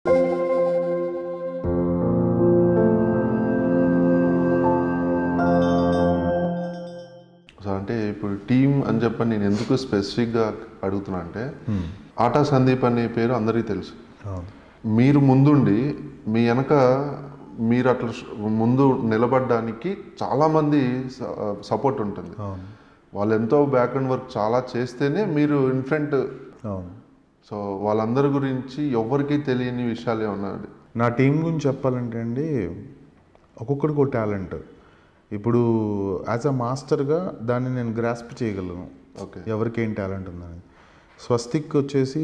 So అంటే ఇప్పుడు team అని చెప్పని నేను ఎందుకు స్పెసిఫిక్గా అడుగుతున్నా అంటే ఆటా సందీప్ అనే పేరు అందరికీ తెలుసు మీరు ముందుండి మీ వెనక మీరు అట్లా ముందు నిలబడడానికి చాలామంది సపోర్ట్ ఉంటుంది అవును వాళ్ళు ఎంతో బ్యాక్గ్రౌండ్ వర్క్ చాలా చేస్తేనే మీరు ఇన్ఫ్రంట్ అవును సో వాళ్ళందరి గురించి ఎవరికీ తెలియని విషయాలు ఏమన్నా నా టీం గురించి చెప్పాలంటే అండి ఒక్కొక్కడికి ఒక టాలెంట్ ఇప్పుడు యాజ్ అ మాస్టర్గా దాన్ని నేను గ్రాస్ప్ చేయగలను ఓకే ఎవరికి ఏం టాలెంట్ ఉందని స్వస్తిక్ వచ్చేసి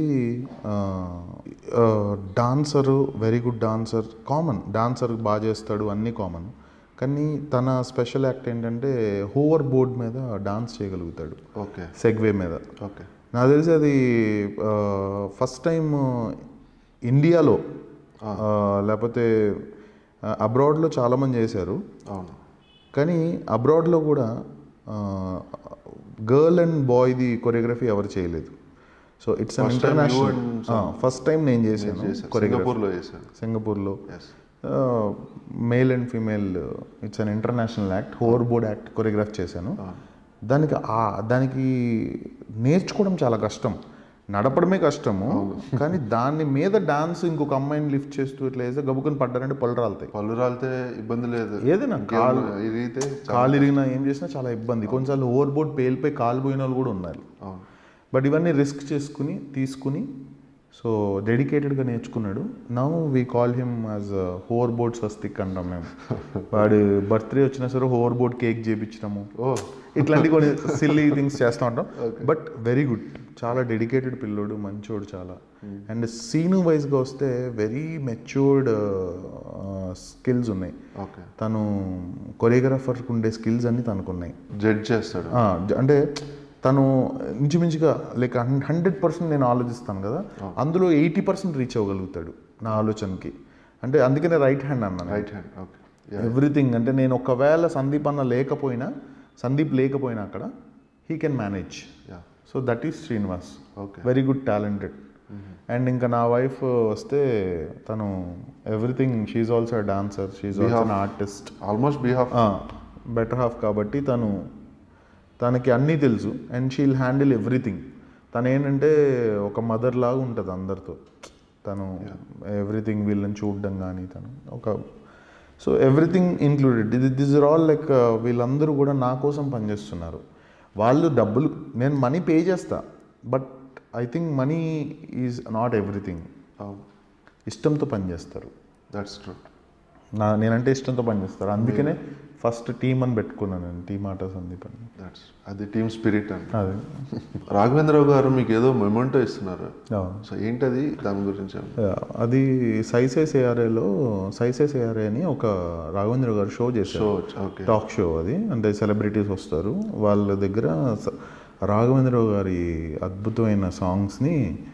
dancer very good dancer common dancer బాగా చేస్తాడు అన్నీ కామన్ కానీ తన స్పెషల్ యాక్ట్ ఏంటంటే హోవర్ బోర్డ్ మీద డాన్స్ చేయగలుగుతాడు ఓకే సెగ్వే మీద ఓకే నాకు తెలిసి అది ఫస్ట్ టైం ఇండియాలో ఆ, లేకపోతే అబ్రాడ్లో చాలామంది చేశారు అవును కానీ అబ్రాడ్లో కూడా గర్ల్ అండ్ బాయ్ది కొరియోగ్రఫీ ఎవరు చేయలేదు so it's an First time you international first time నేను చేశాను కొరియోగ్రఫీ సింగపూర్లో చేశారు సింగపూర్లో yes male and female it's an international act hover board act choreograph చేశాను దానికి ఆ దానికి నేర్చుకోవడం చాలా కష్టం నడపడమే కష్టము కానీ దాని మీద డాన్స్ ఇంకొక అమ్మాయిని లిఫ్ట్ చేస్తూ ఇట్లా వేస్తే గబుకొని పడ్డారంటే పళ్ళు రాలుతాయి పళ్ళు రాలితే ఇబ్బంది లేదు ఏదైనా కాలు ఇదైతే కాలు ఇరిగినా ఏం చేసినా చాలా ఇబ్బంది కొన్నిసార్లు ఓవర్ బోర్డ్ పేలిపోయి కాలు పోయిన వాళ్ళు కూడా ఉన్నారు అవును బట్ ఇవన్నీ రిస్క్ చేసుకుని తీసుకుని సో డెడికేటెడ్గా నేర్చుకున్నాడు now we call him as hover board Swastik అంటాం మేము వాడి బర్త్డే వచ్చినా సరే హోవర్ బోర్డ్ కేక్ చేయించడము ఓ ఇట్లాంటి కొన్ని సిల్లీ థింగ్స్ చేస్తూ ఉంటాం బట్ వెరీ గుడ్ చాలా డెడికేటెడ్ పిల్లోడు మంచోడు చాలా అండ్ సీను వైజ్గా వస్తే వెరీ మెచ్యూర్డ్ స్కిల్స్ ఉన్నాయి ఓకే తను కొరియోగ్రాఫర్కి ఉండే స్కిల్స్ అన్ని తనకున్నాయి జడ్జ్ చేస్తాడు ఆ, జ- అంటే తను ఇంచుమించుగా లైక్ హండ్రెడ్ పర్సెంట్ నేను ఆలోచిస్తాను కదా అందులో ఎయిటీ పర్సెంట్ రీచ్ అవ్వగలుగుతాడు నా ఆలోచనకి అంటే అందుకనే రైట్ హ్యాండ్ అన్నాను రైట్ హ్యాండ్ ఓకే ఎవ్రీథింగ్ అంటే నేను ఒకవేళ సందీప్ అన్న లేకపోయినా సందీప్ లేకపోయినా అక్కడ he can manage yeah so that is Srinivas okay very good talented and ఇంకా నా వైఫ్ వస్తే తను everything she also dancer she also an artist almost behalf better half కాబట్టి తను తనకి అన్నీ తెలుసు అండ్ షీల్ హ్యాండిల్ ఎవ్రీథింగ్ తను ఏంటంటే ఒక మదర్ లాగా ఉంటుంది అందరితో తను ఎవ్రీథింగ్ వీళ్ళని చూడడం కానీ తను ఒక సో ఎవ్రీథింగ్ ఇంక్లూడెడ్ ఇది దిస్ ఆర్ ఆల్ లైక్ వీళ్ళందరూ కూడా నా కోసం పనిచేస్తున్నారు వాళ్ళు డబ్బులు నేను మనీ పే చేస్తా but I think money is not everything ఇష్టంతో పనిచేస్తారు దట్స్ ట్రూ నా నేనంటే ఇష్టంతో పనిచేస్తారు అందుకనే ఫస్ట్ టీమ్ అని పెట్టుకున్నాను నేను టీమ్ ఆట సందీప్ అని దట్స్ అది టీమ్ స్పిరిట్ అండి అదే రాఘవేంద్రరావు గారు మీకు ఏదో మెమెంటో ఇస్తున్నారు అవును. సో ఏంటది దాని గురించి ఏమన్నా? యా, అది సైసెస్ ఏఆర్ఏలో సైసెస్ ఏఆర్ఏ అని ఒక రాఘవేంద్ర గారు షో చేశారు షో ఓకే టాక్ షో అది అంటే సెలబ్రిటీస్ వస్తారు వాళ్ళ దగ్గర స- రాఘవేంద్రరావు గారి అద్భుతమైన సాంగ్స్ని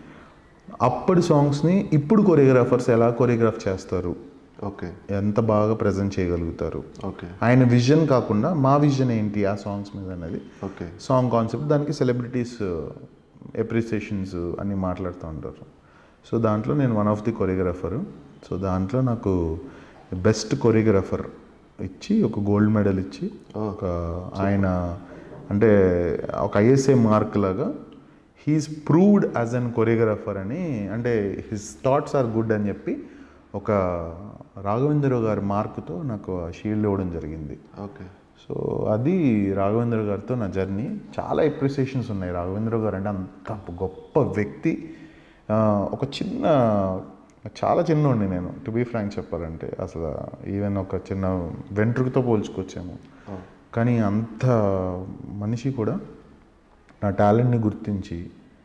అప్పటి సాంగ్స్ని ఇప్పుడు కొరియోగ్రాఫర్స్ ఎలా కొరియోగ్రాఫ్ చేస్తారు ఓకే ఎంత బాగా ప్రజెంట్ చేయగలుగుతారు ఓకే ఆయన విజన్ కాకుండా మా విజన్ ఏంటి ఆ సాంగ్స్ మీద అనేది ఓకే సాంగ్ కాన్సెప్ట్ దానికి సెలబ్రిటీస్ ఎప్రిసియేషన్స్ అన్ని మాట్లాడుతూ ఉంటారు సో దాంట్లో నేను one of the choreographer so దాంట్లో నాకు బెస్ట్ కొరియోగ్రాఫర్ ఇచ్చి ఒక గోల్డ్ మెడల్ ఇచ్చి ఒక ఆయన అంటే ఒక ఐఎస్ఏ మార్క్ లాగా he's proved as an choreographer అని అంటే హిస్ థాట్స్ ఆర్ గుడ్ అని చెప్పి ఒక రాఘవేంద్రరావు గారి మార్కుతో నాకు ఆ షీల్డ్ ఇవ్వడం జరిగింది ఓకే సో అది రాఘవేంద్ర గారితో నా జర్నీ చాలా ఎప్రిసియేషన్స్ ఉన్నాయి రాఘవేంద్ర గారు అంటే అంత గొప్ప వ్యక్తి ఆ, ఒక చిన్న చాలా చిన్నోడిని నేను టు బీ ఫ్రాంక్ చెప్పాలంటే అసలు ఈవెన్ ఒక చిన్న వెంట్రుకతో పోల్చుకొచ్చాము కానీ అంత మనిషి కూడా నా టాలెంట్ని గుర్తించి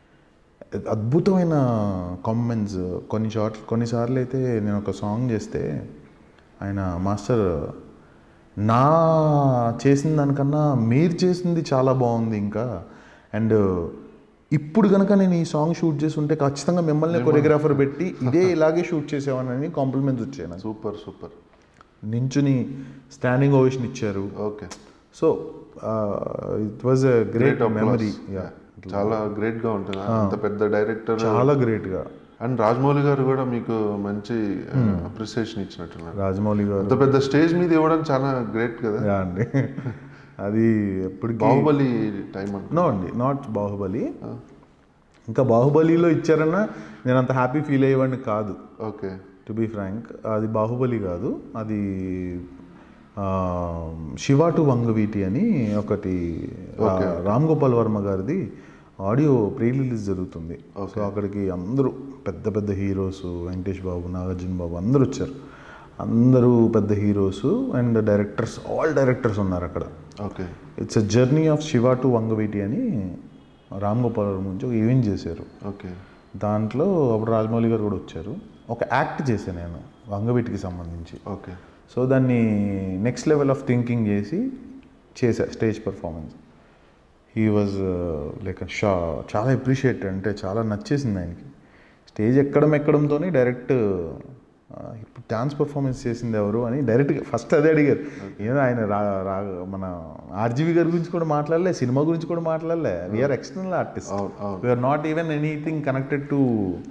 అద్భుతమైన కామెంట్స్ కొన్ని చోట్ల కొన్నిసార్లు అయితే నేను ఒక సాంగ్ చేస్తే ఆయన మాస్టర్ నా చేసిన దానికన్నా మీరు చేసింది చాలా బాగుంది ఇంకా అండ్ ఇప్పుడు కనుక నేను ఈ సాంగ్ షూట్ చేసి ఉంటే ఖచ్చితంగా మిమ్మల్ని కొరియోగ్రాఫర్ పెట్టి ఇదే ఇలాగే షూట్ చేసేవానని కాంప్లిమెంట్స్ వచ్చాయి నాకు సూపర్ సూపర్ నించుని స్టాండింగ్ ఓవేషన్ ఇచ్చారు okay so it was a great memory చాలా గ్రేట్ గా ఉంటుంది అంత పెద్ద డైరెక్టర్ చాలా గ్రేట్గా అండ్ రాజమౌళి గారు కూడా మీకు మంచి అప్రిసియేషన్ ఇచ్చినట్టున్నారు రాజమౌళి గారు అంత పెద్ద స్టేజ్ మీద ఇవ్వడం చాలా గ్రేట్ కదా యా అండి అది ఎప్పటికీ బాహుబలి టైం అనుకో నో అండి నాట్ బాహుబలి ఇంకా బాహుబలిలో ఇచ్చారన్నా నేను అంత హ్యాపీ ఫీల్ అయ్యేవాడిని కాదు ఓకే టు బీ ఫ్రాంక్ అది బాహుబలి కాదు అది ఆ, శివ టు వంగవీటి అని ఒకటి ఆ, రామ్ గోపాల్ వర్మ గారిది ఆడియో ప్రీ రిలీజ్ జరుగుతుంది సో అక్కడికి అందరూ పెద్ద పెద్ద హీరోస్ వెంకటేష్ బాబు నాగార్జున బాబు అందరూ వచ్చారు అందరూ పెద్ద heroes and directors all directors ఉన్నారు అక్కడ okay it's a journey of Shiva to Vangaveeti అని రామ్ గోపాల్ వర్మ గురించి ఒక ఈవెంట్ చేశారు ఓకే దాంట్లో అప్పుడు రాజమౌళి గారు కూడా వచ్చారు ఒక యాక్ట్ చేశాను నేను వంగవీటికి సంబంధించి ఓకే సో దాన్ని నెక్స్ట్ లెవెల్ ఆఫ్ థింకింగ్ చేసి చేశా stage performance he was like షా చాలా అప్రిషియేట్ అంటే చాలా నచ్చేసింది ఆయనకి స్టేజ్ ఎక్కడం ఎక్కడంతో డైరెక్ట్ ఇప్పుడు డాన్స్ పర్ఫార్మెన్స్ చేసింది ఎవరు అని డైరెక్ట్గా ఫస్ట్ అదే అడిగారు ఏదో ఆయన రా రా మన ఆర్జీవి గారి గురించి కూడా మాట్లాడలే సినిమా గురించి కూడా మాట్లాడలే వీఆర్ ఎక్స్టర్నల్ ఆర్టిస్ట్ అవును అవును we are not even anything connected to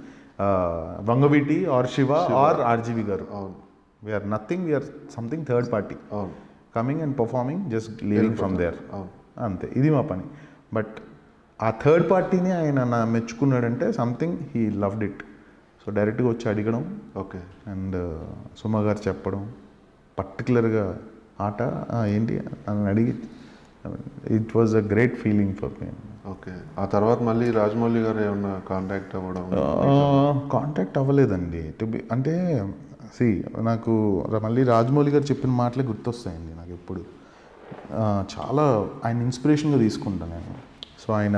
Vangaveeti or Shiva or RGV గారు అవును we are nothing we are something third party అవును coming and performing just leaving from there అవును అంతే ఇది మా పని బట్ ఆ థర్డ్ పార్టీని ఆయన నా మెచ్చుకున్నాడంటే something he loved it so డైరెక్ట్గా వచ్చి అడగడం ఓకే అండ్ సుమ గారు చెప్పడం పర్టికులర్గా ఆట "ఆ, ఏంటి అని అడిగి it was a great feeling for me okay ఆ తర్వాత మళ్ళీ రాజమౌళి గారు ఏమన్నా కాంటాక్ట్ అవ్వడం కాంటాక్ట్ అవ్వలేదండి టు బి అంటే సి నాకు ర- మళ్ళీ రాజమౌళి గారు చెప్పిన మాటలే గుర్తొస్తాయండి నాకు ఎప్పుడు ఆ, చాలా ఆయన ఇన్స్పిరేషన్గా తీసుకుంటాను నేను సో ఆయన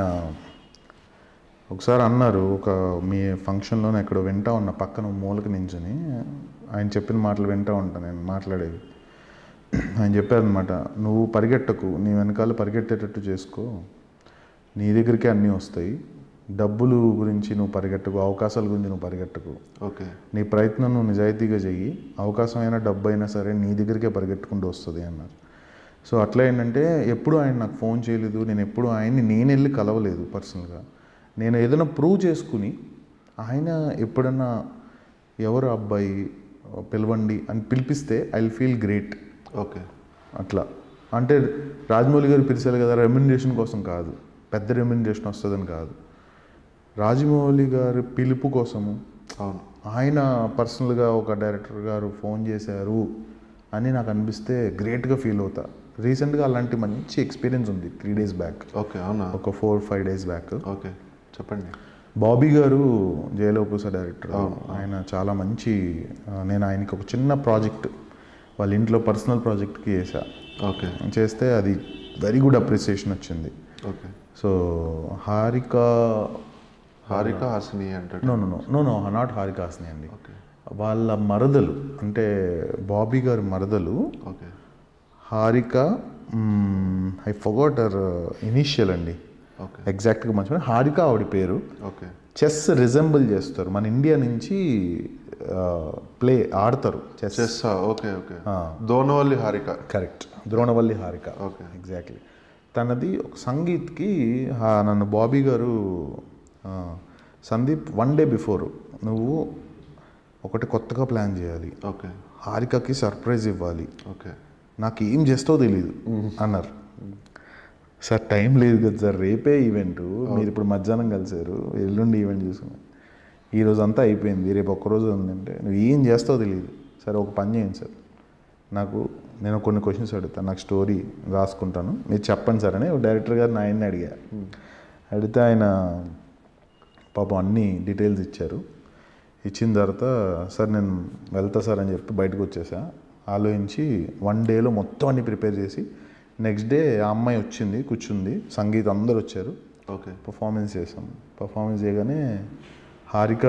ఒకసారి అన్నారు ఒక మీ ఫంక్షన్లోనే ఎక్కడో వింటా ఉన్న పక్కన మూలకి నించుని ఆయన చెప్పిన మాటలు వింటా ఉంటాను నేను మాట్లాడేవి ఆయన చెప్పారనమాట నువ్వు పరిగెట్టకు నీ వెనకాల పరిగెట్టేటట్టు చేసుకో నీ దగ్గరికే అన్నీ వస్తాయి డబ్బులు గురించి నువ్వు పరిగెట్టకు అవకాశాల గురించి నువ్వు పరిగెట్టకు ఓకే నీ ప్రయత్నం నువ్వు నిజాయితీగా చెయ్యి అవకాశం అయినా డబ్బు అయినా సరే నీ దగ్గరికే పరిగెట్టుకుంటూ వస్తుంది అన్నారు సో అట్లా ఏంటంటే ఎప్పుడు ఆయన నాకు ఫోన్ చేయలేదు నేను ఎప్పుడు ఆయన్ని నేను వెళ్ళి కలవలేదు పర్సనల్గా నేను ఏదైనా ప్రూవ్ చేసుకుని ఆయన ఎప్పుడన్నా ఎవరు అబ్బాయి పిలవండి అని పిలిపిస్తే ఐ ఫీల్ గ్రేట్ ఓకే అట్లా అంటే రాజమౌళి గారు పిలిచారు కదా రెమ్యునరేషన్ కోసం కాదు పెద్ద రెమ్యునరేషన్ వస్తుందని కాదు రాజమౌళి గారి పిలుపు కోసము అవును ఆయన పర్సనల్గా ఒక డైరెక్టర్ గారు ఫోన్ చేశారు అని నాకు అనిపిస్తే గ్రేట్గా ఫీల్ అవుతా రీసెంట్గా అలాంటి మంచి ఎక్స్పీరియన్స్ ఉంది త్రీ డేస్ బ్యాక్ ఓకే అవునా ఒక four five days back okay చెప్పండి బాబీ గారు జయలోపుస డైరెక్టర్ ఆయన చాలా మంచి ఆ, నేను ఆయనకి ఒక చిన్న ప్రాజెక్ట్ వాళ్ళ ఇంట్లో పర్సనల్ ప్రాజెక్ట్కి చేశా ఓకే చేస్తే అది వెరీ గుడ్ అప్రిసియేషన్ వచ్చింది ఓకే సో హారిక హారిక హాసిని అంటాడు no no no no no not Harika Hasini అండి ఓకే వాళ్ళ మరదలు అంటే బాబీ గారి మరదలు okay Harika I forgot her initial అండి ఓకే ఎగ్జాక్ట్గా మంచి హారిక ఆవిడ పేరు ఓకే చెస్ రిజెంబుల్ చేస్తారు మన ఇండియా నుంచి ప్లే ఆడతారు chess chess okay okay Dronavalli Harika correct Dronavalli Harika okay exactly తనది ఒక సంగీత్కి ఆ, నన్ను బాబీ గారు ఆ, సందీప్ వన్ డే బిఫోర్ నువ్వు ఒకటి కొత్తగా ప్లాన్ చేయాలి ఓకే హారికకి సర్ప్రైజ్ ఇవ్వాలి ఓకే నాకు ఏం చేస్తావో తెలియదు అన్నారు సార్ టైం లేదు కదా సార్ రేపే ఈవెంట్ మీరు ఇప్పుడు మధ్యాహ్నం కలిసారు ఎల్లుండి ఈవెంట్ చూసుకున్నాం ఈ రోజు అంతా అయిపోయింది రేపు ఒక్కరోజు ఉందంటే నువ్వు ఏం చేస్తావో తెలియదు సరే ఒక పని చేయండి సార్ నాకు నేను కొన్ని క్వశ్చన్స్ అడుగుతాను నాకు స్టోరీ రాసుకుంటాను మీరు చెప్పండి సార్ అని డైరెక్టర్ గారిని ఆయన్ని అడిగా అడిగితే ఆయన పాపం అన్ని డీటెయిల్స్ ఇచ్చారు ఇచ్చిన తర్వాత సార్ నేను వెళ్తా సార్ అని చెప్పి బయటకు వచ్చేసా ఆలోచించి వన్ డేలో మొత్తం అన్ని ప్రిపేర్ చేసి నెక్స్ట్ డే ఆ అమ్మాయి వచ్చింది కూర్చుంది సంగీత్ అందరు వచ్చారు ఓకే పర్ఫార్మెన్స్ చేసాం పర్ఫార్మెన్స్ చేయగానే హారిక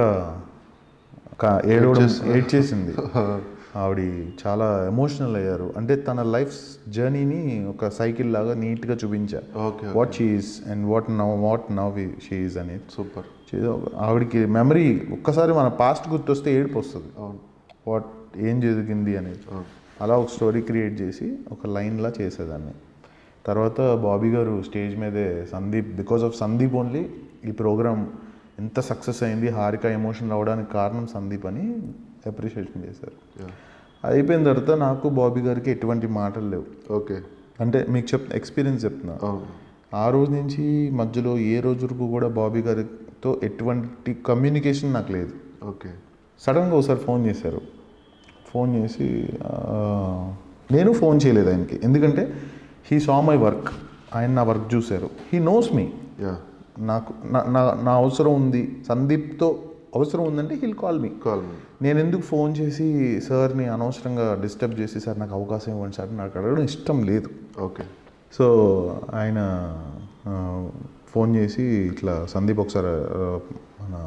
క- ఏడవడం ఏడ్ చేసింది ఆవిడ చాలా ఎమోషనల్ అయ్యారు అంటే తన లైఫ్ జర్నీని ఒక సైకిల్ లాగా నీట్గా చూపించా okay what she is and what now what now she is అనేది సూపర్ చేదో ఆవిడకి మెమరీ ఒక్కసారి మన పాస్ట్ గుర్తొస్తే ఏడుపు వస్తుంది అవును వాట్ ఏం జరిగింది అనేది అవును అలా ఒక స్టోరీ క్రియేట్ చేసి ఒక లైన్లా చేసేదాన్ని తర్వాత బాబీ గారు స్టేజ్ మీదే Sandeep because of Sandeep only ఈ ప్రోగ్రామ్ ఎంత సక్సెస్ అయింది హారిక ఎమోషన్ రావడానికి కారణం సందీప్ అని అప్రిషియేషన్ చేశారు యా అది అయిపోయిన తర్వాత నాకు బాబీ గారికి ఎటువంటి మాటలు లేవు ఓకే అంటే మీకు చెప్ ఎక్స్పీరియన్స్ చెప్తున్నా అవును ఆ రోజు నుంచి మధ్యలో ఏ రోజు వరకు కూడా బాబీ గారితో ఎటువంటి కమ్యూనికేషన్ నాకు లేదు ఓకే సడన్గా ఒకసారి ఫోన్ చేశారు ఫోన్ చేసి ఆ, నేను ఫోన్ చేయలేదు ఆయనకి ఎందుకంటే హీ సా మై వర్క్ ఆయన నా వర్క్ చూశారు హీ నోస్ మీ యా నాకు నా నా- నా అవసరం ఉంది సందీప్తో అవసరం ఉందంటే he'll call me call me నేను ఎందుకు ఫోన్ చేసి సార్ని అనవసరంగా డిస్టర్బ్ చేసి సార్ నాకు అవకాశం ఇవ్వండి సార్ నాకు అడగడం ఇష్టం లేదు ఓకే సో ఆయన ఆ, ఫోన్ చేసి ఇట్లా సందీప్ ఒకసారి ఆ, మన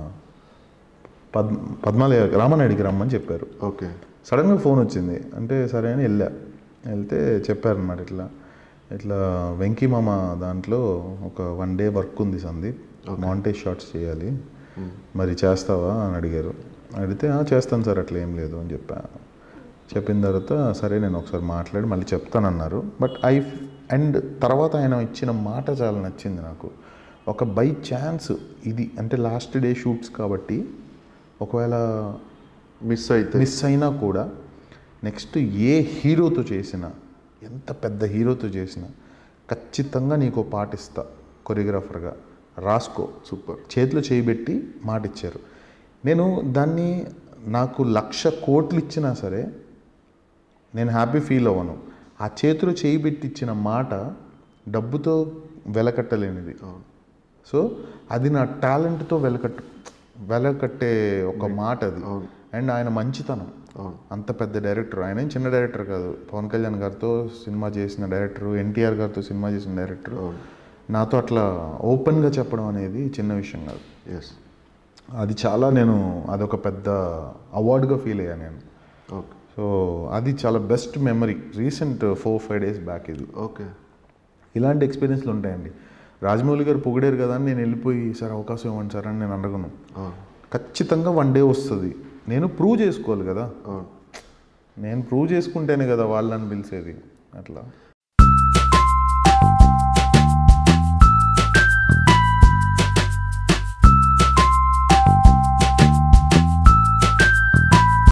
పద్ పద్మాలయ రామనాయుడికి రమ్మని చెప్పారు ఓకే సడన్గా ఫోన్ వచ్చింది అంటే సరే అని వెళ్ళా వెళ్తే చెప్పారనమాట ఇట్లా ఇట్లా వెంకీ మామ దాంట్లో ఒక వన్ డే వర్క్ ఉంది సందీప్ మాంటేజ్ షాట్స్ చేయాలి మరి చేస్తావా అని అడిగారు అడిగితే "ఆ, చేస్తాను సార్ అట్లా ఏం లేదు అని చెప్పా చెప్పిన తర్వాత సరే నేను ఒకసారి మాట్లాడి మళ్ళీ చెప్తానన్నారు బట్ ఐ అండ్ తర్వాత ఆయన ఇచ్చిన మాట చాలా నచ్చింది నాకు ఒక బై ఛాన్స్ ఇది అంటే లాస్ట్ డే షూట్స్ కాబట్టి ఒకవేళ మిస్ అయితే మిస్ అయినా కూడా నెక్స్ట్ ఏ హీరోతో చేసినా ఎంత పెద్ద హీరోతో చేసినా ఖచ్చితంగా నీకు పాట ఇస్తా కొరియోగ్రాఫర్గా రాసుకో సూపర్ చేతిలో చేయబెట్టి మాట ఇచ్చారు నేను దాన్ని నాకు లక్ష కోట్లు ఇచ్చినా సరే నేను హ్యాపీ ఫీల్ అవ్వను ఆ చేతిలో చేయి పెట్టి ఇచ్చిన మాట డబ్బుతో వెలకట్టలేనిది అవును సో అది నా టాలెంట్తో వెలకట్టు వెలకట్టే ఒక మాట అది అండ్ ఆయన మంచితనం అవును అంత పెద్ద డైరెక్టర్ ఆయన ఏం చిన్న డైరెక్టర్ కాదు పవన్ కళ్యాణ్ గారితో సినిమా చేసిన డైరెక్టర్ ఎన్టీఆర్ గారితో సినిమా చేసిన డైరెక్టర్ అవును నాతో అట్లా ఓపెన్గా చెప్పడం అనేది చిన్న విషయం కాదు ఎస్ అది చాలా నేను అదొక పెద్ద అవార్డుగా ఫీల్ అయ్యాను నేను ఓకే సో అది చాలా best memory recent four five days back ఇది ఓకే ఇలాంటి ఎక్స్పీరియన్స్లు ఉంటాయండి రాజమౌళి గారు పొగిడారు కదా అని నేను వెళ్ళిపోయి సార్ అవకాశం ఇవ్వండి సార్ అని నేను అడగను అవును ఖచ్చితంగా వన్ డే వస్తుంది నేను ప్రూవ్ చేసుకోవాలి కదా అవును నేను ప్రూవ్ చేసుకుంటేనే కదా వాళ్ళని పిలిచేది అట్లా